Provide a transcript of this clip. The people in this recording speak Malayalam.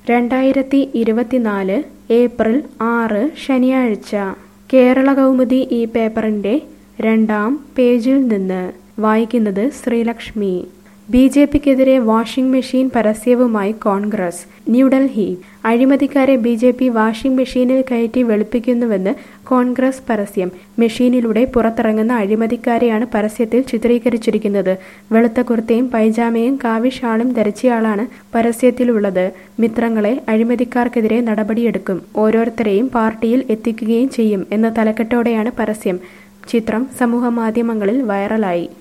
രണ്ടായിരത്തി ഇരുപത്തിനാല് ഏപ്രിൽ ആറ് ശനിയാഴ്ച കേരള കൗമുദി ഈ പേപ്പറിന്റെ രണ്ടാം പേജിൽ നിന്ന് വായിക്കുന്നത് ശ്രീലക്ഷ്മി ബി ജെ പിക്കെതിരെ വാഷിംഗ് മെഷീൻ പരസ്യവുമായി കോൺഗ്രസ് ന്യൂഡൽഹി അഴിമതിക്കാരെ ബി ജെ പി വാഷിംഗ് മെഷീനിൽ കയറ്റി വെളുപ്പിക്കുന്നുവെന്ന് കോൺഗ്രസ് പരസ്യം മെഷീനിലൂടെ പുറത്തിറങ്ങുന്ന അഴിമതിക്കാരെയാണ് പരസ്യത്തിൽ ചിത്രീകരിച്ചിരിക്കുന്നത് വെളുത്ത കുർത്തയും പൈജാമയും കാവിഷാളും ധരിച്ചയാളാണ് പരസ്യത്തിലുള്ളത് മിത്രങ്ങളെ അഴിമതിക്കാർക്കെതിരെ നടപടിയെടുക്കും ഓരോരുത്തരെയും പാർട്ടിയിൽ എത്തിക്കുകയും ചെയ്യും എന്ന തലക്കെട്ടോടെയാണ് പരസ്യം ചിത്രം സമൂഹമാധ്യമങ്ങളിൽ വൈറലായി